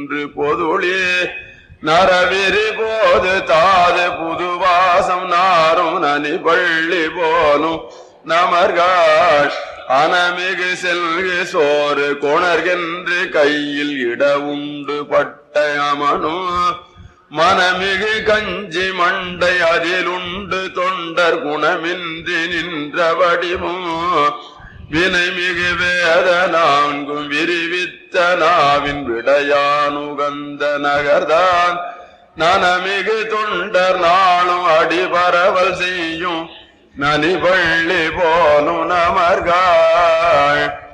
நின்று பொதுளே நரவிரி போது தாது புதுவாசம் நாரும் நனி பள்ளி போலும் நமர்காள் அனமிகு செல்கு சோறு கொணர்கென்று கையில் இட உண்டு பட்ட அமனும் மனமிகு கஞ்சி மண்டை அதிலுண்டு தொண்டர் குணமின்றி நின்ற வடிவும் வினைமிகு வேத நான்கும் விரிவித்த நாவின் விடையானுகந்த நகர்தான் நனமிகு தொண்டர் நாளும் அடிபரவல் செய்யும் நனிபள்ளி போலும் நமர்காள்